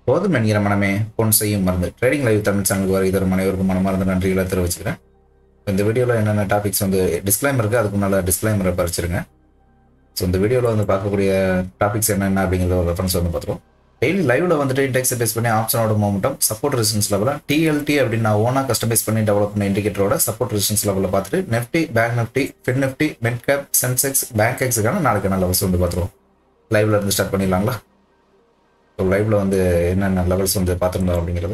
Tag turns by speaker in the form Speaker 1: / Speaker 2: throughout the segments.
Speaker 1: போதும் என்கிற மனமே பொன் செய்யும் மருந்து ட்ரேடிங் லைவ் தமிழ் சேனலுக்கு வர இதர் அனைவருக்கும் மனமார்ந்த நன்றிகளை தெரிவிச்சுக்கிறேன் இந்த வீடியோவில் என்னென்ன டாபிக்ஸ் வந்து டிஸ்க்ளைமர் இருக்குது அதுக்கு முன்னால் டிஸ்க்ளைமரை பறிச்சிருங்க ஸோ இந்த வீடியோவில் வந்து பார்க்கக்கூடிய டாபிக்ஸ் என்னென்ன அப்படிங்கிற ஒரு ரெஃபரன்ஸ் வந்து பார்த்துருவோம் டெய்லி லைவ்ல வந்துட்டு இண்டெக்ஸ் பேஸ் பண்ணி ஆப்ஷனோட மூமெண்டம் சப்போர்ட் ரெசிஸ்டன்ஸ் லெவலில் டிஎல்டி அப்படின்னு நான் ஓனாக கஸ்டமைஸ் பண்ணி டெவலப் பண்ண இண்டிகேட்டரோட சப்போர்ட் ரெசிஸ்டன்ஸ் லெவலில் பார்த்துட்டு Nifty bank Nifty fin Nifty mid cap Sensex bank எக்ஸுக்கான நாளைக்கான லெவல்ஸ் வந்து பார்த்துருவோம் லைவ்ல இருந்து ஸ்டார்ட் பண்ணிடலாங்களா ஸோ லைவ்ல வந்து என்னென்ன லெவல்ஸ் வந்து பார்த்துருந்தோம் அப்படிங்கிறது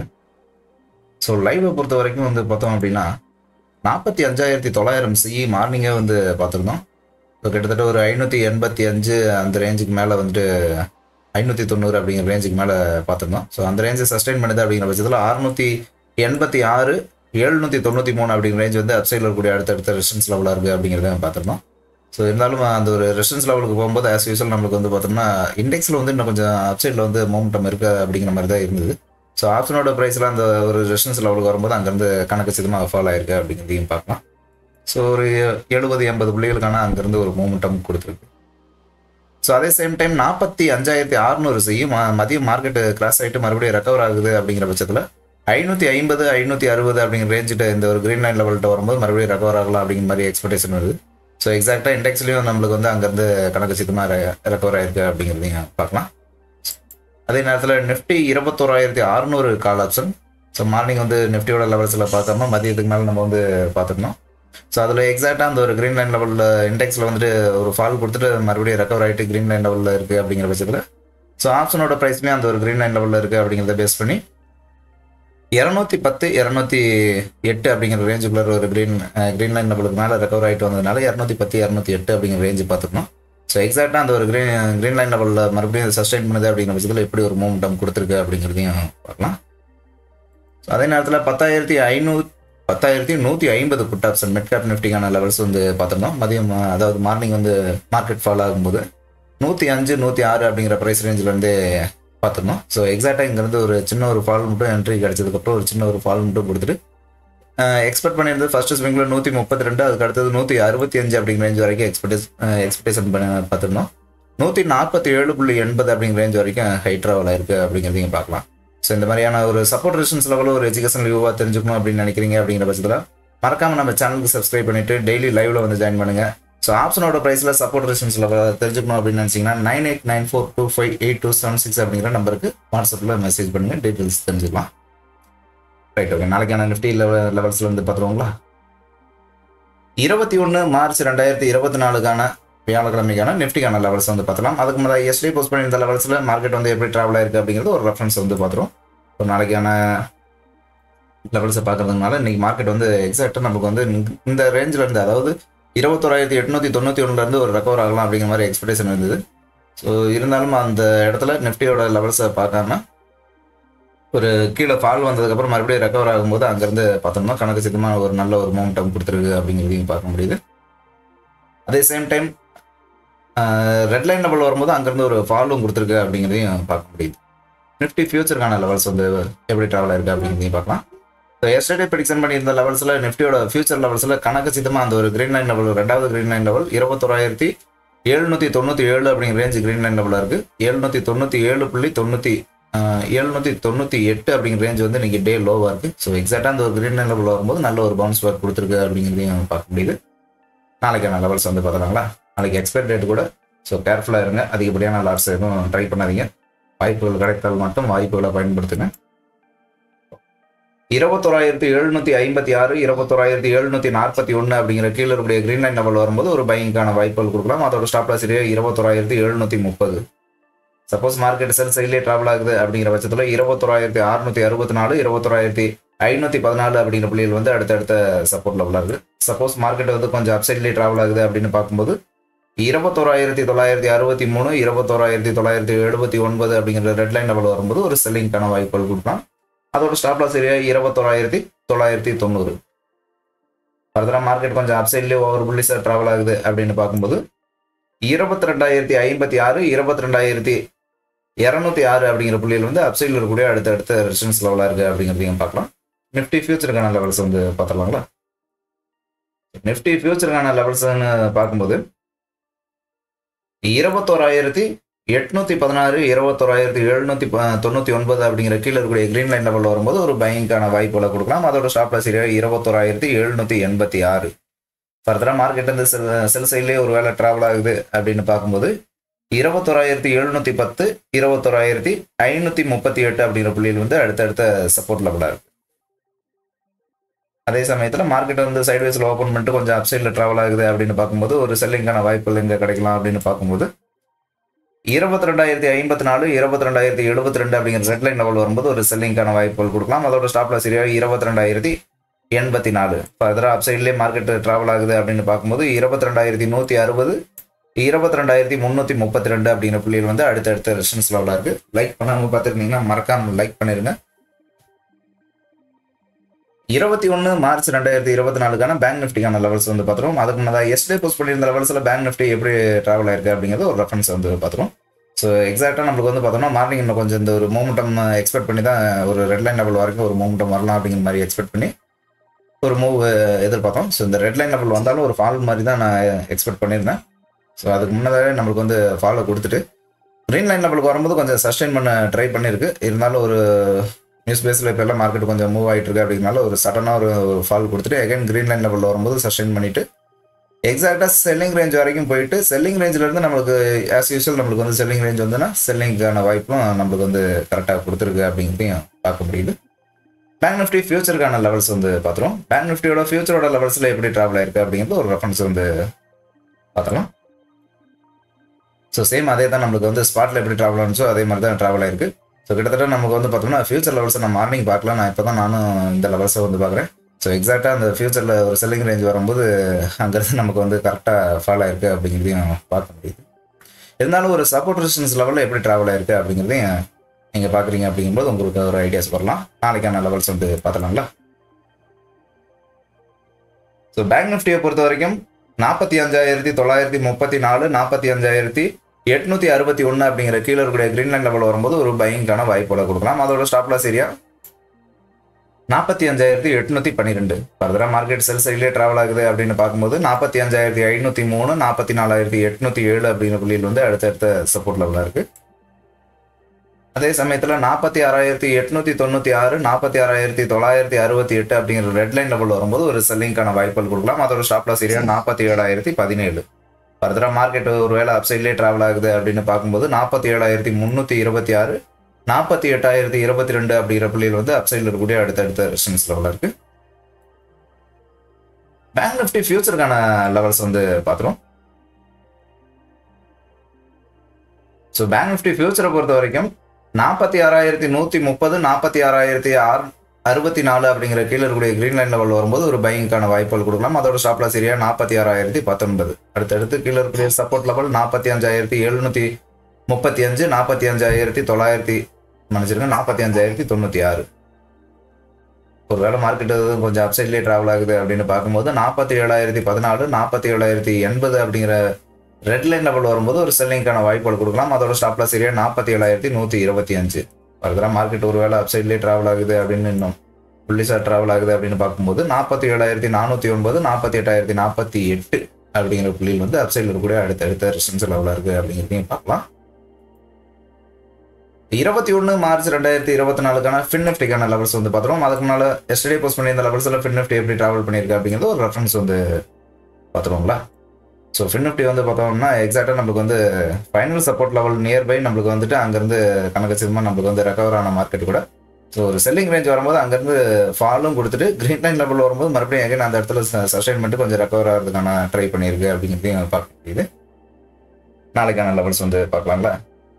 Speaker 1: ஸோ லைவை பொறுத்த வரைக்கும் வந்து பார்த்தோம் அப்படின்னா நாற்பத்தி அஞ்சாயிரத்தி தொள்ளாயிரம் சிஇ மார்னிங்கே வந்து பார்த்துருந்தோம் ஸோ கிட்டத்தட்ட ஒரு ஐநூற்றி எண்பத்தி அஞ்சு அந்த ரேஞ்சுக்கு மேலே வந்துட்டு ஐநூற்றி தொண்ணூறு அப்படிங்கிற ரேஞ்சுக்கு மேலே பார்த்துருந்தோம் ஸோ அந்த ரேஞ்சை சஸ்டைன் பண்ணுது அப்படிங்கிற பட்சத்தில் அறுநூற்றி எண்பத்தி ஆறு எழுநூற்றி தொண்ணூற்றி மூணு அப்படிங்கிற ரேஞ்ச் வந்து அப்சைடில் இருக்கக்கூடிய அடுத்தடுத்த ரெசிஸ்டன்ஸ் லெவலாக இருக்குது அப்படிங்கிறத பார்த்துருந்தோம் ஸோ இருந்தாலும் அந்த ஒரு ரெசிஸ்டன்ஸ் லெவலுக்கு போகும்போது ஆஸ் யூஸ்வல் நம்மளுக்கு வந்து பார்த்தோம்னா இண்டெக்ஸில் வந்து இன்னும் கொஞ்சம் அப்சைடில் வந்து மூமெண்டம் இருக்கு அப்படிங்கிற மாதிரி தான் இருந்தது ஸோ ஆப்ஷனோட ப்ரைஸில் அந்த ஒரு ரெசிஸ்டன்ஸ் லெவலுக்கு வரும்போது அங்கேருந்து கணக்கு சிதமாக ஃபாலோ ஆயிருக்கு அப்படிங்கிறதையும் பார்க்கலாம் ஸோ ஒரு எழுபது எண்பது புள்ளிகளுக்கான அங்கேருந்து ஒரு மூமெண்டம் கொடுத்துருக்கு ஸோ அதே சேம் டைம் நாற்பத்தி அஞ்சாயிரத்தி அறுநூறு செய்யும் மதியம் மார்க்கெட்டு கிராஸ் ஆகிட்டு மறுபடியும் ரெக்கவர் ஆகுது அப்படிங்கிற பட்சத்தில் ஐநூற்றி ஐம்பது ஐநூற்றி அறுபது அப்படிங்கிற ரேஞ்சிட்ட இந்த ஒரு க்ரீன் லைன் லெவல்கிட்ட வரும்போது மறுபடியும் ரெக்கவர் ஆகலாம் அப்படிங்கிற மாதிரி எக்ஸ்பெக்டேஷன் வருது ஸோ எக்ஸாக்டாக இண்டெக்ஸ்லையும் நம்மளுக்கு வந்து அங்கேருந்து கணக்கு சித்தமாக ரெக்கவர் ஆயிருக்கு அப்படிங்கிறதையும் பார்க்கலாம் அதே நேரத்தில் நிஃப்டி இருபத்தோராயிரத்தி அறுநூறு கால் ஆப்ஷன் ஸோ மார்னிங் வந்து நிஃப்டியோட லெவல்ஸில் பார்த்தோம்னா மதியத்துக்கு மேலே நம்ம வந்து பார்த்துருந்தோம் ஸோ அதில் எக்ஸாக்டாக அந்த ஒரு க்ரீன் லைன் லெவலில் இண்டெக்ஸில் வந்துட்டு ஒரு ஃபால் கொடுத்துட்டு மறுபடியும் ரெக்கவர் ஆகிட்டு க்ரீன் லைன் லெவலில் இருக்குது அப்படிங்கிற பட்சத்தில் ஸோ ஆப்ஷனோட ப்ரைஸ்லேயும் அந்த ஒரு க்ரீன் லைன் லெவலில் இருக்குது அப்படிங்கிறத பேஸ் பண்ணி இரநூத்தி பத்து இரநூத்தி எட்டு அப்படிங்கிற ரேஞ்சுக்குள்ள ஒரு க்ரீன் க்ரீன் லைன் லெவலுக்கு மேலே ரெக்கவர் ஆகிட்டு வந்ததுனால இரநூத்தி பத்து இரநூத்தி எட்டு அப்படிங்கிற ரேஞ்சு பார்த்துக்கணும் ஸோ எக்ஸாக்டாக அந்த ஒரு க்ரீன் க்ரீன் லைன் லெவலில் மறுபடியும் சஸ்டைன் பண்ணுது அப்படிங்கிற பட்சத்தில் எப்படி ஒரு மூமெண்டம் கொடுத்துருக்கு அப்படிங்கிறதையும் பார்க்கலாம் ஸோ அதே நேரத்தில் பத்தாயிரத்தி ஐநூறு பத்தாயிரத்தி நூற்றி ஐம்பது புட் ஆப்ஷன் மிட் கேப் நிஃப்டிக்கான லெவல்ஸ் வந்து பார்த்துருந்தோம் மதியம் அதாவது மார்னிங் வந்து மார்க்கெட் ஃபால் ஆகும்போது நூற்றி அஞ்சு நூற்றி ஆறு அப்படிங்கிற ப்ரைஸ் ரேஞ்சிலேருந்தே பார்த்துருந்தோம் ஸோ எக்ஸாக்டாக இங்கேருந்து ஒரு சின்ன ஒரு ஃபால் மட்டும் என்ட்ரி கிடச்சதுக்கப்புறம் ஒரு சின்ன ஒரு ஃபால் மட்டும் கொடுத்துட்டு எக்ஸ்பெக்ட் பண்ணியிருந்தது ஃபர்ஸ்ட் ஸ்விங்கில் நூற்றி முப்பத்தி ரெண்டு அதுக்கு அடுத்தது நூற்றி அறுபத்தி அஞ்சு அப்படிங்கிற ரேஞ்ச் வரைக்கும் எக்ஸ்பெக்டேஷன் எக்ஸ்பெக்டேஷன் பண்ண பார்த்துருந்தோம் நூற்றி நாற்பத்தி ஏழு புள்ளி எண்பது அப்படிங்கிற ரேஞ்ச் வரைக்கும் ஹை ட்ராவல் ஆயிருக்கு அப்படிங்கிறதையும் பார்க்கலாம் ஸோ இந்த மாதிரியான ஒரு சப்போர்ட் ரெசிஸ்டன்ஸ் லெவலில் ஒரு எஜுகேஷன் வியூவாக தெரிஞ்சுக்கணும் அப்படின்னு நினைக்கிறீங்க அப்படிங்கிற பட்சத்தில் மறக்காம நம்ம சேனலுக்கு சப்ஸ்கிரைப் பண்ணிட்டு டெய்லி லைவ்ல வந்து ஜாயின் பண்ணுங்க ஸோ ஆப்ஷனோட ப்ரைஸில் சப்போர்ட் ரெசிஸ்டன்ஸ் லெவல் தெரிஞ்சுக்கணும் அப்படின்னு நினச்சிங்கன்னா nine eight nine four two five eight two seven six அப்படிங்கிற நம்பருக்கு வாட்ஸ்அப்பில் மெசேஜ் பண்ணுங்க டீட்டெயில்ஸ் தெரிஞ்சுக்கலாம் ரைட் ஓகே நாளைக்கான நிஃப்டி லெவல் லெவல்ஸில் வந்து பார்த்துருவோங்களா இருபத்தி ஒன்று மார்ச் ரெண்டாயிரத்தி இருபத்தி நாலுக்கான வியாழக்கிழமைக்கான நிஃப்டிக்கான லெவல்ஸ் வந்து பார்த்துலாம் அதுக்கு முதல்ல எஸ்டி போஸ்ட் பண்ணியிருந்த லெவல்ஸில் மார்க்கெட் வந்து எப்படி ட்ராவல் ஆயிருக்கு அப்படிங்கிறது ஒரு ரெஃபரன்ஸ் வந்து பார்த்துருவோம் ஒரு நாளைக்கான லெவல்ஸை பார்க்கறதுனால இன்னைக்கு மார்க்கெட் வந்து எக்ஸாக்டாக நமக்கு வந்து இந்த ரேஞ்சில் இருந்து அதாவது இருபத்தோராயிரத்தி எட்நூற்றி தொண்ணூற்றி ஒன்றுலேருந்து ஒரு ரெக்கவர் ஆகலாம் அப்படிங்கிற மாதிரி எக்ஸ்பெக்டேஷன் இருந்தது ஸோ இருந்தாலும் அந்த இடத்துல நிஃப்டியோட லெவல்ஸை பார்க்காம ஒரு கீழே ஃபால் வந்ததுக்கப்புறம் மறுபடியும் ரெக்கவர் ஆகும்போது அங்கேருந்து பார்த்தோம்னா கணக்கு சித்தமாக ஒரு நல்ல ஒரு மோமெண்டம் கொடுத்துருக்கு அப்படிங்கிறதையும் பார்க்க முடியுது அதே same time red line level வரும்போது அங்கேருந்து ஒரு ஃபாலும் கொடுத்துருக்கு அப்படிங்கிறதையும் பார்க்க முடியுது நிஃப்டி ஃபியூச்சருக்கான லெவல்ஸ் வந்து எப்படி ட்ராவல் ஆயிருக்கு அப்படிங்கிறதையும் பார்க்கலாம் ஸோ எஸ்டர்டே ப்ரிடிக்ஷன் பண்ணியிருந்த லெவல்ஸில் நிஃப்டியோட ஃபியூச்சர் லெவல்ஸில் கணக்கு சித்தமாக அந்த ஒரு க்ரீன் லைன் லெவல் ரெண்டாவது க்ரீன் லைன் லெவல் இருபத்தொராயிரத்தி எழுநூற்றி தொண்ணூற்றி ஏழு அப்படிங்கிற ரேஞ்சு க்ரீன் லைன் லெவலில் இருக்குது எழுநூற்றி தொண்ணூற்றி ஏழு புள்ளி தொண்ணூற்றி எழுநூற்றி தொண்ணூற்றி எட்டு அப்படிங்கிற ரேஞ்ச் வந்து இன்றைக்கி டே லோவாக இருக்குது ஸோ எக்ஸாக்டாக அந்த ஒரு க்ரீன் லைன் லெவல் வரும்போது நல்ல ஒரு பவுன்ஸ் பேக் கொடுத்துருக்கு அப்படிங்கிறதையும் பார்க்க முடியுது நாளைக்கான லெவல்ஸ் வந்து பார்த்துலாங்களா நாளைக்கு எக்ஸ்பைர் டேட் கூட ஸோ கேர்ஃபுல்லாக இருங்க அதிகப்படியான லாட்ஸ் எதுவும் ட்ரை பண்ணாதீங்க வாய்ப்புகள் கிடைத்தால் மட்டும் வாய்ப்புகளை பயன்படுத்துங்க இருபத்தோராயிரத்தி எழுநூற்றி ஐம்பத்தி ஆறு இருபத்தோராயிரத்தி எழுநூற்றி நாற்பத்தி ஒன்று அப்படிங்கிற கீழே இருக்கக்கூடிய க்ரீன் லைன் லெவல் வரும்போது ஒரு பையங்கான வாய்ப்புகள் கொடுக்கலாம் அதோட ஸ்டாப் லாஸ் ஏரியா இருபத்தோராயிரத்தி எழுநூற்றி முப்பது சப்போஸ் மார்க்கெட் செல் சைட்லேயே ட்ராவல் ஆகுது அப்படிங்கிற பட்சத்தில் இருபத்தோராயிரத்தி அறுநூற்றி அறுபத்தி நாலு இருபத்தோராயிரத்தி ஐநூற்றி பதினாலு அப்படிங்கிற புள்ளிகள் வந்து அடுத்தடுத்த சப்போர்ட் லெவலாக இருக்குது சப்போஸ் மார்க்கெட் வந்து கொஞ்சம் அப்சைட்லேயே ட்ராவல் ஆகுது அப்படின்னு பார்க்கும்போது இருபத்தோராயிரத்தி தொள்ளாயிரத்தி அறுபத்தி மூணு இருபத்தோராயிரத்தி தொள்ளாயிரத்தி எழுபத்தி ஒன்பது அப்படிங்கிற ரெட் லைன் லெவல் வரும்போது ஒரு செல்லிங்கான வாய்ப்புகள் கொடுக்கலாம் அதோட ஸ்டாப் லாஸ் ஏரியா இருபத்தோராயிரத்தி தொள்ளாயிரத்தி தொண்ணூறு ஃபர்தராக மார்க்கெட் கொஞ்சம் அப்சைட்லேயே ஓவர் புள்ளிஸாக ட்ராவல் ஆகுது அப்படின்னு பார்க்கும்போது இருபத்தி ரெண்டாயிரத்தி ஐம்பத்தி ஆறு இருபத்தி ரெண்டாயிரத்தி இரநூத்தி ஆறு அப்படிங்கிற புள்ளியில் வந்து அப்சைடில் இருக்கக்கூடிய அடுத்த அடுத்த ரெசிடன்ஸ் லெவலாக இருக்குது அப்படிங்கிறதையும் பார்க்கலாம் நிஃப்டி ஃபியூச்சருக்கான லெவல்ஸ் வந்து பார்த்துடலாங்களா நிஃப்டி ஃபியூச்சருக்கான லெவல்ஸ்னு பார்க்கும்போது இருபத்தோராயிரத்தி எட்நூற்றி பதினாறு இருபத்தோராயிரத்தி எழுநூற்றி தொண்ணூற்றி ஒன்பது அப்படிங்கிற கீழே இருக்கக்கூடிய க்ரீன் லைன் லெவலில் வரும்போது ஒரு பைங்கான வாய்ப்புகளை கொடுக்கலாம் அதோட ஸ்டாப் லாஸ் ஏரியா இருபத்தோராயிரத்தி எழுநூற்றி எண்பத்தி ஆறு ஃபர்தராக மார்க்கெட் வந்து செல் செல் சைட்லேயே ஒரு வேலை ட்ராவல் ஆகுது அப்படின்னு பார்க்கும்போது இருபத்தோராயிரத்தி எழுநூற்றி பத்து இருபத்தோராயிரத்தி ஐநூற்றி முப்பத்தி எட்டு அப்படிங்கிற புள்ளியில் வந்து அடுத்தடுத்த சப்போர்ட் லெவலாக இருக்கு அதே சமயத்தில் மார்க்கெட் வந்து சைட்வேஸில் ஓப்பன் பண்ணிட்டு கொஞ்சம் அப்சைடில் ட்ராவல் ஆகுது அப்படின்னு பார்க்கும்போது ஒரு செல்லிங்கான வாய்ப்புகள் எங்கே கிடைக்கலாம் அப்படின்னு பார்க்கும்போது இருபத்தி ரெண்டாயிரத்தி ஐம்பத்தி நாலு இருபத்தி ரெண்டாயிரத்தி எழுபத்தி ரெண்டு அப்படிங்கிற ரெட் லைன் லெவல் வரும்போது ஒரு செல்லிங்கான வாய்ப்புகள் கொடுக்கலாம் அதோட ஸ்டாப் லாஸ் ஏரியா இருபத்தி ரெண்டாயிரத்தி எண்பத்தி நாலு ஃபர்தராக அப்சைட்லேயே மார்க்கெட் ட்ராவல் ஆகுது அப்படின்னு பார்க்கும்போது இருபத்தி ரெண்டாயிரத்தி நூற்றி அறுபது இருபத்தி ரெண்டாயிரத்தி முந்நூற்றி முப்பத்தி ரெண்டு அப்படிங்கிற புள்ளியில் வந்து அடுத்தடுத்த ரெஷன்ஸ் லெவலாக இருக்குது லைக் பண்ணாமல் பார்த்துருந்தீங்கன்னா மறக்காம லைக் பண்ணிருங்க இருபத்தி ஒன்று மார்ச் ரெண்டாயிரத்தி இருபத்தி நாலுக்கான பேங்க் நிஃப்டிக்கான லெவல்ஸ் வந்து பார்த்துருவோம் அதுக்கு முன்னாடி எஸ்டே போஸ்ட் பண்ணியிருந்த லெவல்ஸில் பேங்க் நிஃப்டி எப்படி ட்ராவல் ஆயிருக்கு அப்படிங்கிறது ஒரு ரெஃபரன்ஸ் வந்து பார்த்துருவோம் ஸோ எக்ஸாக்டாக நம்மளுக்கு வந்து பார்த்தோம்னா மார்னிங் இன்னும் கொஞ்சம் இந்த ஒரு மூமெண்டம் எக்ஸ்பெக்ட் பண்ணி தான் ஒரு ரெட் லைன் லெவல் வரைக்கும் ஒரு மூமெண்டம் வரலாம் அப்படிங்கிற மாதிரி எக்ஸ்பெக்ட் பண்ணி ஒரு மூவ் எதிர்பார்த்தோம் ஸோ இந்த ரெட் லைன் லெவல் வந்தாலும் ஒரு ஃபால் மாதிரி தான் நான் எக்ஸ்பெக்ட் பண்ணியிருந்தேன் ஸோ அதுக்கு முன்னதாகவே நம்மளுக்கு வந்து ஃபாலோ கொடுத்துட்டு க்ரீன் லைன் லெவலுக்கு வரும்போது கொஞ்சம் சஸ்டெயின் பண்ண ட்ரை பண்ணியிருக்கு இருந்தாலும் ஒரு நியூஸ் பேஸில் இப்போ எல்லாம் மார்க்கெட் கொஞ்சம் மூவ் ஆகிட்டு இருக்கு அப்படிங்கனால ஒரு சடனாக ஒரு ஒரு ஃபால் கொடுத்துட்டு அகைன் க்ரீன் லைன் லெவலில் வரும்போது சஸ்டெயின் பண்ணிட்டு எக்ஸாக்டாக செல்லிங் ரேஞ்ச் வரைக்கும் போயிட்டு செல்லிங் ரேஞ்சிலேருந்து நம்மளுக்கு ஆஸ் யூஸ்வல் நம்மளுக்கு வந்து செல்லிங் ரேஞ்ச் வந்துன்னா செல்லிங்கான வாய்ப்பும் நம்மளுக்கு வந்து கரெக்டாக கொடுத்துருக்கு அப்படிங்கிறதையும் பார்க்க முடியுது பேங்க் நிஃப்டி ஃபியூச்சருக்கான லெவல்ஸ் வந்து பார்த்துருவோம் பேங்க் நிஃப்டியோட ஃபியூச்சரோட லெவல்ஸில் எப்படி ட்ராவல் ஆயிருக்கு அப்படிங்கிறது ஒரு ரெஃபரன்ஸ் வந்து பார்த்துலாம் ஸோ சேம் அதே தான் நம்மளுக்கு வந்து ஸ்பாட்டில் எப்படி ட்ராவல் ஆனிச்சோ அதே மாதிரி தான் ட்ராவல் ஆயிருக்கு ஸோ கிட்டத்தட்ட நமக்கு வந்து பார்த்தோம்னா ஃபியூச்சர் லெவல்ஸை நான் மார்னிங் பார்க்கலாம் நான் இப்போ தான் நானும் இந்த லெவல்ஸை வந்து பார்க்குறேன் ஸோ எக்ஸாக்டாக அந்த ஃபியூச்சரில் ஒரு செல்லிங் ரேஞ்ச் வரும்போது அங்கேருந்து நமக்கு வந்து கரெக்டாக ஃபாலோ ஆயிருக்கு அப்படிங்கிறதையும் பார்க்க முடியுது இருந்தாலும் ஒரு சப்போர்ட் ரெசிஸ்டன்ஸ் லெவலில் எப்படி ட்ராவல் ஆயிருக்கு அப்படிங்கிறதையும் நீங்கள் பார்க்குறீங்க அப்படிங்கும்போது உங்களுக்கு ஒரு ஐடியாஸ் வரலாம் நாளைக்கான லெவல்ஸ் வந்து பார்த்துலாங்களா ஸோ பேங்க் நிஃப்டியை பொறுத்த வரைக்கும் நாற்பத்தி அஞ்சாயிரத்தி தொள்ளாயிரத்தி முப்பத்தி நாலு நாற்பத்தி அஞ்சாயிரத்தி எட்நூத்தி அறுபத்தி ஒன்று அப்படிங்கிற கீழே இருக்கக்கூடிய க்ரீன் லைன் லெவல் வரும்போது ஒரு பைங்கான வாய்ப்புகளை கொடுக்கலாம் அதோட ஸ்டாப் லாஸ் ஏரியா நாற்பத்தி அஞ்சாயிரத்தி எட்நூத்தி பன்னிரெண்டு ஃபர்தராக மார்க்கெட் செல் சைட்லேயே ட்ராவல் ஆகுது அப்படின்னு பார்க்கும்போது நாற்பத்தி அஞ்சாயிரத்தி ஐநூற்றி மூணு நாற்பத்தி நாலாயிரத்தி எட்நூத்தி ஏழு அப்படிங்கிற புள்ளியில் வந்து அடுத்தடுத்த சப்போர்ட் லெவலாக இருக்கு அதே சமயத்தில் நாற்பத்தி ஆறாயிரத்தி எட்நூத்தி தொண்ணூற்றி ஆறு நாற்பத்தி ஆறாயிரத்தி தொள்ளாயிரத்தி அறுபத்தி எட்டு அப்படிங்கிற ரெட் லைன் லெவல் வரும்போது ஒரு செல்லிங்கான வாய்ப்புகள் கொடுக்கலாம் அதோட ஸ்டாப் லாஸ் ஏரியா நாற்பத்தி ஏழாயிரத்தி பதினேழு ஃபர்தராக மார்க்கெட் ஒரு வேளை அப்சைட்லேயே ட்ராவல் ஆகுது அப்படின்னு பார்க்கும்போது நாற்பத்தி ஏழாயிரத்தி முந்நூற்றி இருபத்தி ஆறு நாற்பத்தி எட்டாயிரத்தி இருபத்தி ரெண்டு அப்படிங்கிற புள்ளியில் வந்து அப்சைடில் இருக்கக்கூடிய அடுத்தடுத்த ரெசிஸ்டன்ஸ் லெவலில் இருக்கு பேங்க் நிஃப்டி ஃபியூச்சருக்கான லெவல்ஸ் வந்து பார்த்துருவோம் ஸோ பேங்க் நிஃப்டி ஃபியூச்சரை பொறுத்த வரைக்கும் நாற்பத்தி ஆறாயிரத்தி நூற்றி முப்பது நாற்பத்தி ஆறாயிரத்தி ஆறு அறுபத்தி நாலு அப்படிங்கிற கீழே இருக்கக்கூடிய க்ரீன் லைன் லெவல் வரும்போது ஒரு பையிங்கான வாய்ப்புகள் கொடுக்கலாம் அதோட ஸ்டாப் லாஸ் ஏரியா நாற்பத்தி ஆறாயிரத்தி பத்தொன்பது அடுத்தடுத்து கீழே இருக்கக்கூடிய சப்போர்ட் லெவல் நாற்பத்தி அஞ்சாயிரத்தி எழுநூற்றி முப்பத்தி அஞ்சு நாற்பத்தி அஞ்சாயிரத்தி தொள்ளாயிரத்தி மன்னிச்சிருங்க நாற்பத்தி அஞ்சாயிரத்தி தொண்ணூற்றி ஆறு ஒரு வேளை மார்க்கெட் கொஞ்சம் அப்சைட்லேயே ட்ராவல் ஆகுது அப்படின்னு பார்க்கும்போது நாற்பத்தி ஏழாயிரத்தி பதினாலு நாற்பத்தி ஏழாயிரத்தி எண்பது அப்படிங்கிற ரெட் லைன் லெவல் வரும்போது ஒரு செல்லிங்கான வாய்ப்புகள் கொடுக்கலாம் அதோட ஸ்டாப் லாஸ் ஏரியா நாற்பத்தி ஏழாயிரத்தி நூற்றி இருபத்தி அஞ்சு ஃபர்தராக மார்க்கெட் ஒரு வேளை அப்சைட்லேயே ட்ராவல் ஆகுது அப்படின்னு இன்னும் புள்ளிஸாக ட்ராவல் ஆகுது அப்படின்னு பார்க்கும்போது நாற்பத்தி ஏழாயிரத்தி நானூற்றி ஒன்பது நாற்பத்தி எட்டாயிரத்தி நாற்பத்தி எட்டு அப்படிங்கிற புள்ளியில் வந்து அப்சைடில் இருக்கக்கூடிய அடுத்த அடுத்த ரெசிஸ்டன்ஸ் லெவலாக இருக்குது அப்படிங்கிறதையும் பார்க்கலாம் இருபத்தி ஒன்று மார்ச் ரெண்டாயிரத்தி இருபத்தி நாலுக்கான ஃபின் நிஃப்டிக்கான லெவல்ஸ் வந்து பார்த்துருவோம் அதுக்கு முன்னால் எஸ்டே போஸ்ட் பண்ணியிருந்த லெவல்ஸில் ஃபின் நிஃப்டி எப்படி ட்ராவல் பண்ணியிருக்கு அப்படிங்கிறது ஒரு ரெஃபரன்ஸ் வந்து பார்த்துருவோங்களா ஸோ ஃபின் நிஃப்டி வந்து பார்த்தோம்னா எக்ஸாக்டாக நம்மளுக்கு வந்து ஃபைனல் சப்போர்ட் லெவல் நியர்பை நம்மளுக்கு வந்துட்டு அங்கேருந்து கணக்கச்சிதமாக நம்மளுக்கு வந்து ரெக்கவர் ஆன மார்க்கெட் கூட ஸோ ஒரு செல்லிங் ரேஞ்ச் வரும்போது அங்கேருந்து ஃபாலும் கொடுத்துட்டு கிரீன் லைன் லெவல் வரும்போது மறுபடியும் எகைன் அந்த இடத்துல சஸ்டைன் பண்ணிட்டு கொஞ்சம் ரெக்கவர் ஆகிறதுக்கான ட்ரை பண்ணியிருக்கு அப்படிங்கிறதையும் பார்க்க முடியுது நாளைக்கான லெவல்ஸ் வந்து பார்க்கலாங்களா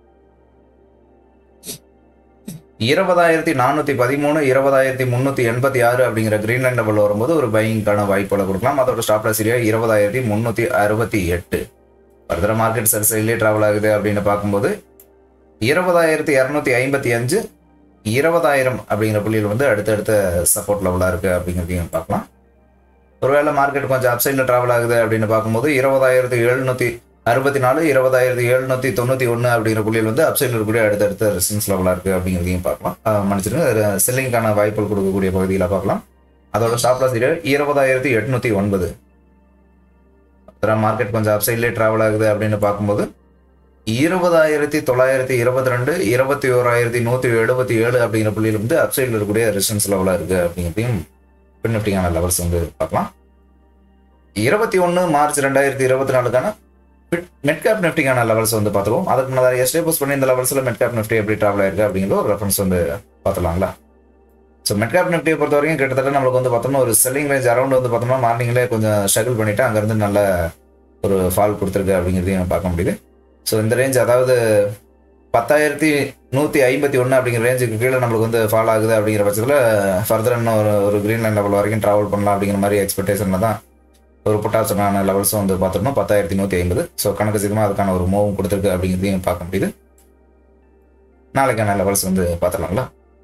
Speaker 1: இருபதாயிரத்தி நானூற்றி பதிமூணு இருபதாயிரத்தி முந்நூற்றி எண்பத்தி ஆறு அப்படிங்கிற கிரீன் லைன் லெவல் வரும்போது ஒரு பையிங்கான வாய்ப்புகளை கொடுக்கலாம் அதோட ஸ்டாப் லாஸ் ஏரியா இருபதாயிரத்தி முந்நூற்றி அறுபத்தி எட்டு ஃபர்தராக மார்க்கெட் செல் சைட்லேயே ட்ராவல் ஆகுது அப்படின்னு பார்க்கும்போது இருபதாயிரத்தி இரநூத்தி ஐம்பத்தி அஞ்சு இருபதாயிரம் அப்படிங்கிற புள்ளியில் வந்து அடுத்தடுத்த சப்போர்ட் லெவலாக இருக்குது அப்படிங்கிறதையும் பார்க்கலாம் ஒருவேளை மார்க்கெட் கொஞ்சம் அப்சைடில் ட்ராவல் ஆகுது அப்படின்னு பார்க்கும்போது இருபதாயிரத்தி எழுநூற்றி அறுபத்தி நாலு இருபதாயிரத்தி எழுநூற்றி தொண்ணூற்றி ஒன்று அப்படிங்கிற புள்ளியில் வந்து அப்சைடில் இருக்கக்கூடிய அடுத்தடுத்த ரெசிஸ்டன்ஸ் லெவலாக இருக்குது அப்படிங்கிறதையும் பார்க்கலாம் அஹ் மன்னிச்சிருங்க செல்லிங்கான வாய்ப்புகள் கொடுக்கக்கூடிய பகுதியில் பார்க்கலாம் அதோட ஸ்டாப் லாஸ் இருபதாயிரத்தி எட்நூற்றி ஒன்பது அப்புறம் மார்க்கெட் கொஞ்சம் அப்சைட்லேயே ட்ராவல் ஆகுது அப்படின்னு பார்க்கும்போது இருபதாயிரத்தி தொள்ளாயிரத்தி இருபத்தி ரெண்டு இருபத்தி ஓராயிரத்தி நூற்றி எழுபத்தி ஏழு அப்படிங்கிற புள்ளியில் வந்து அப்சைடில் இருக்கக்கூடிய ரெசிஸ்டன்ஸ் லெவலாக இருக்குது அப்படிங்கிறதையும் பின்னப்டிக்கான லெவல்ஸ் வந்து பார்க்கலாம் இருபத்தி ஒன்று மார்ச் ரெண்டாயிரத்தி இருபத்தி நாலுக்கான மெட் கேப் நிஃப்டிக்கான லெவல்ஸ் வந்து பார்த்துருவோம் அதுக்கு முன்னாடி எஸ்டே போஸ்ட் பண்ணி இந்த லெவல்ஸில் மெட் கேப் நிஃப்டி எப்படி ட்ராவல் ஆயிருக்கு அப்படிங்கிற ஒரு ரெஃபரன்ஸ் வந்து பார்த்துலாங்களா ஸோ மெட் கேப் நிஃப்டியை பொறுத்த வரைக்கும் கிட்டத்தட்ட நம்மளுக்கு வந்து பார்த்தோம்னா ஒரு செல்லிங் ரேஞ்ச் அரௌண்ட் வந்து பார்த்தோம்னா மார்னிங்லேயே கொஞ்சம் ஸ்ட்ரகிள் பண்ணிவிட்டு அங்கேருந்து நல்ல ஒரு ஃபால் கொடுத்துருக்கு அப்படிங்கிறதையும் பார்க்க முடியுது ஸோ இந்த ரேஞ்ச் அதாவது பத்தாயிரத்தி நூற்றி ஐம்பத்தி ஒன்று அப்படிங்கிற ரேஞ்சுக்கு கீழே நம்மளுக்கு வந்து ஃபால் ஆகுது அப்படிங்கிற பட்சத்தில் ஃபர்தர் இன்னும் ஒரு ஒரு க்ரீன் லைன் லெவல் வரைக்கும் ட்ராவல் பண்ணலாம் அப்படிங்கிற மாதிரி எக்ஸ்பெக்டேஷனில் தான் ஒரு புட்டாசனான லெவல்ஸும் வந்து பார்த்துருந்தோம் பத்தாயிரத்தி நூற்றி ஐம்பது ஸோ கணக்கு சீக்கிரமாக அதுக்கான ஒரு மூவும் கொடுத்துருக்கு அப்படிங்கிறதையும் பார்க்க முடியுது நாளைக்கான லெவல்ஸ் வந்து பார்த்துடலாங்களா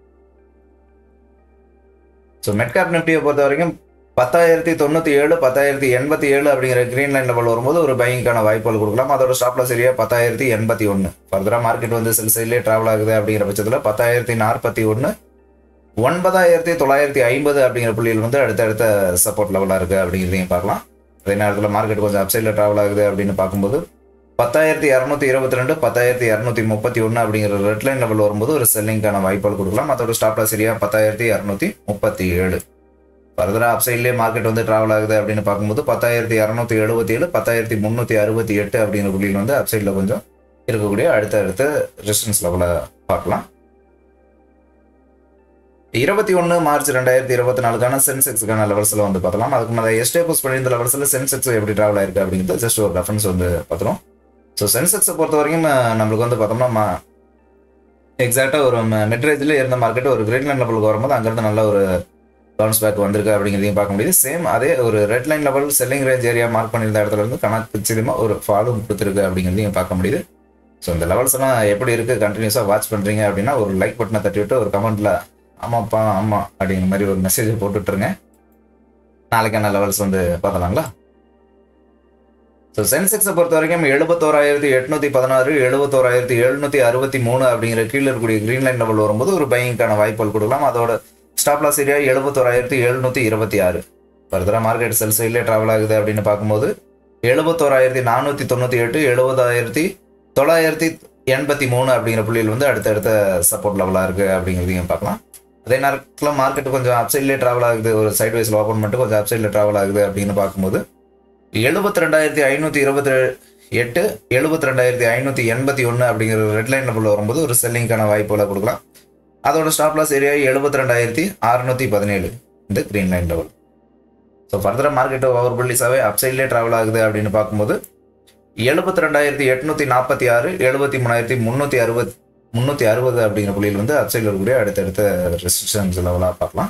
Speaker 1: ஸோ மெட்காப் நிஃப்டியை பொறுத்த வரைக்கும் பத்தாயிரத்தி தொண்ணூற்றி ஏழு பத்தாயிரத்தி எண்பத்தி ஏழு அப்படிங்கிற க்ரீன் லைன் லெவல் வரும்போது ஒரு பையிங்கான வாய்ப்புகள் கொடுக்கலாம் அதோட ஸ்டாப்ல சரியா பத்தாயிரத்தி எண்பத்தி ஒன்று ஃபர்தராக மார்க்கெட் வந்து சில சைட்லேயே ட்ராவல் ஆகுது அப்படிங்கிற பட்சத்தில் பத்தாயிரத்தி நாற்பத்தி ஒன்று ஒன்பதாயிரத்தி தொள்ளாயிரத்தி ஐம்பது அப்படிங்கிற புள்ளியில் வந்து அடுத்தடுத்த சப்போர்ட் லெவலாக இருக்குது அப்படிங்கிறதையும் பார்க்கலாம் அதே நேரத்தில் மார்க்கெட் கொஞ்சம் அப்சைடில் ட்ராவல் ஆகுது அப்படின்னு பார்க்கும்போது பத்தாயிரத்தி இரநூத்தி இருபத்தி ரெண்டு பத்தாயிரத்தி இரநூத்தி முப்பத்தி ஒன்று அப்படிங்கிற ரெட் லைன் லெவல் வரும்போது ஒரு செல்லிங்கான வாய்ப்புகள் கொடுக்கலாம் அதோட ஸ்டாப்ல சரியா பத்தாயிரத்தி இரநூத்தி முப்பத்தி ஏழு ஃபர்தராக அப்சைட்லேயே மார்க்கெட் வந்து ட்ராவல் ஆகுது அப்படின்னு பார்க்கும்போது பத்தாயிரத்தி இரநூத்தி எழுபத்தி ஏழு பத்தாயிரத்தி முந்நூற்றி அறுபத்தி எட்டு அப்படிங்கிற புள்ளியில் வந்து அப்சைடில் கொஞ்சம் இருக்கக்கூடிய அடுத்த அடுத்த ரெசிஸ்டன்ஸ் லெவலை பார்க்கலாம் இருபத்தி ஒன்று மார்ச் ரெண்டாயிரத்தி இருபத்தி நாலுக்கான சென்செக்ஸுக்கான லெவல்ஸில் வந்து பார்த்தலாம் அதுக்கு முன்னாடி எஸ்டே போஸ்ட் பண்ணியிருந்த லெவல்ஸில் சென்செக்ஸ் எப்படி ட்ராவல் ஆயிருக்கு அப்படிங்கிறது ஜஸ்ட் ஒரு ரெஃபரன்ஸ் வந்து பார்த்துரும் ஸோ சென்செக்ஸை பொறுத்த வரைக்கும் நம்மளுக்கு வந்து பார்த்தோம்னா எக்ஸாக்டாக ஒரு மெட்ரேஜில் இருந்த மார்க்கெட் ஒரு கிரேட் லைன் லெவலுக்கு வரும்போது அங்கேருந்து நல்ல ஒரு பவுன்ஸ் பேக் வந்திருக்கு அப்படிங்கிறதையும் பார்க்க முடியுது சேம் அதே ஒரு red line level selling range area mark பண்ணியிருந்த இடத்துல இருந்து கணக்கு நிச்சயமாக ஒரு ஃபாலும் கொடுத்துருக்கு அப்படிங்கிறதையும் பார்க்க முடியுது ஸோ இந்த லெவல்ஸ் எல்லாம் எப்படி இருக்குது கண்டினியூஸாக வாட்ச் பண்ணுறீங்க அப்படின்னா ஒரு லைக் பட்டனை தட்டி விட்டு ஒரு கமெண்ட்டில் ஆமாப்பா ஆமாம் அப்படிங்கிற மாதிரி ஒரு மெசேஜ் போட்டுட்ருங்க நாளைக்கான லெவல்ஸ் வந்து பார்த்தலாங்களா ஸோ சென்செக்ஸை பொறுத்த வரைக்கும் எழுபத்தோராயிரத்தி எட்நூத்தி பதினாறு எழுபத்தோராயிரத்தி எழுநூத்தி அறுபத்தி மூணு அப்படிங்கிற கீழே இருக்கக்கூடிய கிரீன் லைன் லெவல் வரும்போது ஒரு பையிங்கான வாய்ப்புகள் கொடுக்கலாம் அதோட ஸ்டாப் லாஸ் ஏரியா எழுபத்தோராயிரத்தி எழுநூத்தி இருபத்தி ஆறு ஃபர்தராக மார்க்கெட் செல் சைட்லேயே ட்ராவல் ஆகுது அப்படின்னு பார்க்கும்போது எழுபத்தோராயிரத்தி நானூற்றி தொண்ணூற்றி எட்டு எழுபதாயிரத்தி தொள்ளாயிரத்தி எண்பத்தி மூணு அப்படிங்கிற புள்ளியில் வந்து அடுத்தடுத்த சப்போர்ட் லெவலாக இருக்குது அப்படிங்கிறதையும் பார்க்கலாம் அதே நேரத்தில் மார்க்கெட் கொஞ்சம் அப்சைட்லேயே ட்ராவல் ஆகுது ஒரு சைட் வைஸில் ஓப்பன் பண்ணிட்டு கொஞ்சம் அப்சைடில் ட்ராவல் ஆகுது அப்படின்னு பார்க்கும்போது எழுபத்தி ரெண்டாயிரத்தி ஐநூற்றி இருபத்தி எட்டு எழுபத்தி ரெண்டாயிரத்தி ஐநூற்றி எண்பத்தி ஒன்று அப்படிங்கிற ரெட் லைன் லெவலில் வரும்போது ஒரு செல்லிங்கான வாய்ப்புகளை கொடுக்கலாம் அதோட ஸ்டாப் லாஸ் ஏரியா எழுபத்தி ரெண்டாயிரத்தி அறுநூற்றி பதினேழு இந்த க்ரீன் லைன் லெவல் ஸோ ஃபர்தராக மார்க்கெட் ஓவர் புள்ளிஸாகவே அப்சைட்லேயே ட்ராவல் ஆகுது அப்படின்னு பார்க்கும்போது எழுபத்தி ரெண்டாயிரத்தி எட்நூற்றி நாற்பத்தி ஆறு எழுபத்தி மூணாயிரத்தி முந்நூற்றி அறுபத் முந்நூற்றி அறுபது அப்படிங்கிற புள்ளியில் வந்து அப்சைடில் இருக்கக்கூடிய அடுத்தடுத்த ரெஸ்ட்ரிக்ஷன்ஸ் லெவலாக பார்க்கலாம்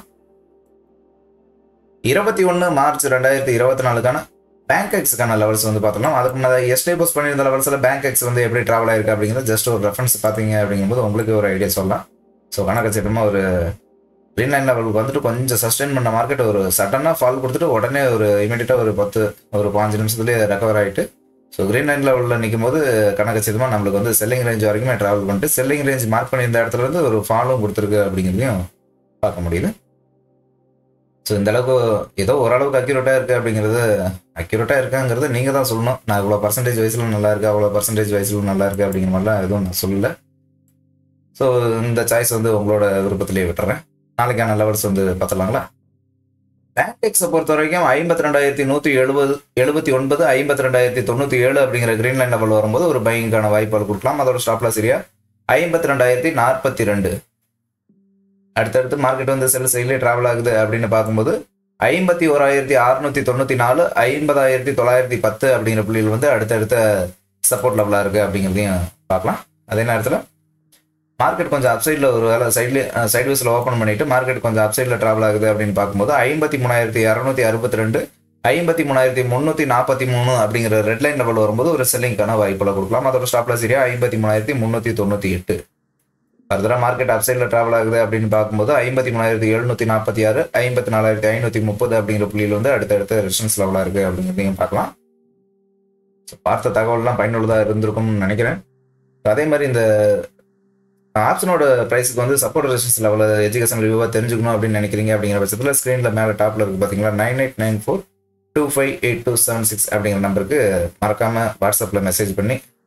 Speaker 1: இருபத்தி ஒன்று மார்ச் ரெண்டாயிரத்தி இருபத்தி நாலுக்கான பேங்க் எக்ஸுக்கான லெவல்ஸ் வந்து பார்த்தோம்னா அதுக்கு முன்னாடி எஸ்டே போஸ்ட் பண்ணியிருந்த லெவல்ஸில் பேங்க் எக்ஸ் வந்து எப்படி ட்ராவல் ஆயிருக்கு அப்படிங்கிறது ஜஸ்ட் ஒரு ரெஃபரன்ஸ் பார்த்தீங்க அப்படிங்கும்போது உங்களுக்கு ஒரு ஐடியா சொல்லலாம் ஸோ கணக்கு சீக்கிரமாக ஒரு க்ரீன் லைன் லெவலுக்கு வந்துட்டு கொஞ்சம் சஸ்டெயின் பண்ண மார்க்கெட் ஒரு சடனாக ஃபால் கொடுத்துட்டு உடனே ஒரு இமீடியட்டாக ஒரு பத்து ஒரு பாஞ்சு நிமிஷத்துலேயே ரெக்கவர் ஆகிட்டு ஸோ க்ரீன் லைன் லெவலில் நிற்கும் போது கணக்கு சீக்கிரமாக நம்மளுக்கு வந்து செல்லிங் ரேஞ்ச் வரைக்குமே ட்ராவல் பண்ணிட்டு செல்லிங் ரேஞ்ச் மார்க் பண்ணியிருந்த இடத்துல இருந்து ஒரு ஃபாலும் கொடுத்துருக்கு அப்படிங்கிறதையும் பார்க்க முடியுது ஸோ இந்த அளவுக்கு ஏதோ ஓரளவுக்கு அக்யூரேட்டாக இருக்குது அப்படிங்கிறது அக்யூரேட்டாக இருக்காங்கிறது நீங்கள் தான் சொல்லணும் நான் இவ்வளோ பர்சன்டேஜ் வயசில் நல்லா இருக்கு அவ்வளோ பர்சன்டேஜ் வயசில் நல்லா இருக்கு அப்படிங்கிற மாதிரிலாம் எதுவும் நான் சொல்லலை ஸோ இந்த சாய்ஸ் வந்து உங்களோட விருப்பத்திலேயே விட்டுறேன் நாளைக்கான லெவல்ஸ் வந்து பார்த்துலாங்களா பேண்டெக்ஸை பொறுத்த வரைக்கும் ஐம்பத்தி ரெண்டாயிரத்தி நூற்றி எழுபது எழுபத்தி ஒன்பது ஐம்பத்தி ரெண்டாயிரத்தி தொண்ணூற்றி ஏழு அப்படிங்கிற கிரீன் லைன் லெவல் வரும்போது ஒரு பையிங்கான வாய்ப்புகள் கொடுக்கலாம் அதோட ஸ்டாப்ல சரியா ஐம்பத்தி ரெண்டாயிரத்தி நாற்பத்தி ரெண்டு அடுத்தடுத்து மார்க்கெட் வந்து செல் சைட்லேயே ட்ராவல் ஆகுது அப்படின்னு பார்க்கும்போது ஐம்பத்தி ஓராயிரத்தி அறுநூத்தி தொண்ணூற்றி நாலு ஐம்பதாயிரத்தி தொள்ளாயிரத்தி பத்து அப்படிங்கிற புள்ளியில் வந்து அடுத்தடுத்த சப்போர்ட் லெவலாக இருக்குது அப்படிங்கிறதையும் பார்க்கலாம் அதே நேரத்தில் மார்க்கெட் கொஞ்சம் அப்சைடில் ஒரு வேலை சைட்லேயே சைட்வேஸில் ஓப்பன் பண்ணிட்டு மார்க்கெட் கொஞ்சம் அப்சைடில் ட்ராவல் ஆகுது அப்படின்னு பார்க்கும்போது ஐம்பத்தி மூணாயிரத்தி இரநூத்தி அறுபத்தி ரெண்டு ஐம்பத்தி மூணாயிரத்தி முந்நூற்றி நாற்பத்தி மூணு அப்படிங்கிற ரெட் லைன் லெவல் வரும்போது ஒரு செல்லிங்கான வாய்ப்புகளை கொடுக்கலாம் அதோட ஸ்டாப்ல சரியா ஐம்பத்தி மூணாயிரத்தி முந்நூற்றி தொண்ணூற்றி எட்டு ஃபர்தராக மார்க்கெட் அப்சைடில் ட்ராவல் ஆகுது அப்படின்னு பார்க்கும்போது ஐம்பத்தி மூணாயிரத்தி எழுநூற்றி நாற்பத்தி ஆறு ஐம்பத்தி நாலாயிரத்தி ஐநூற்றி முப்பது அப்படிங்கிற புள்ளியில் வந்து அடுத்தடுத்த ரெசிஸ்டன்ஸ் லெவலாக இருக்குது அப்படிங்கிறதையும் பார்க்கலாம் ஸோ பார்த்த தகவல்லாம் பயனுள்ளதாக இருந்திருக்கும்னு நினைக்கிறேன் அதே மாதிரி இந்த ஆப்ஷனோட ப்ரைஸுக்கு வந்து சப்போர்ட் ரெசிஸ்டன்ஸ் லெவலில் எஜுகேஷன் ரிவ்யூவாக தெரிஞ்சுக்கணும் அப்படின்னு நினைக்கிறீங்க அப்படிங்கிற பட்சத்தில் ஸ்க்ரீனில் மேலே டாப்பில் இருக்குது பார்த்தீங்களா nine eight nine four two five eight two seven six அப்படிங்கிற நம்பருக்கு மறக்காமல் வாட்ஸ்அப்பில் மெசேஜ் பண்ணி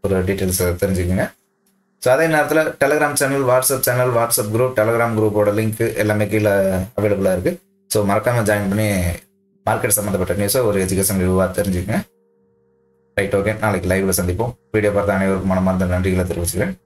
Speaker 1: ஒரு டீட்டெயில்ஸ் தெரிஞ்சுக்கோங்க ஸோ அதே நேரத்தில் Telegram channel WhatsApp channel WhatsApp group Telegram குரூப்போட லிங்க் எல்லாமே கீழே அவைலபிளாக இருக்குது ஸோ மறக்காமல் ஜாயின் பண்ணி மார்க்கெட் சம்மந்தப்பட்ட நியூஸை ஒரு எஜுகேஷன் வியூவாக தெரிஞ்சுக்கங்க ரைட் ஓகே நாளைக்கு லைவ்ல சந்திப்போம் வீடியோ பார்த்த அனைவருக்கும் மனமார்ந்த நன்றிகளை தெரிவிச்சுக்கிறேன்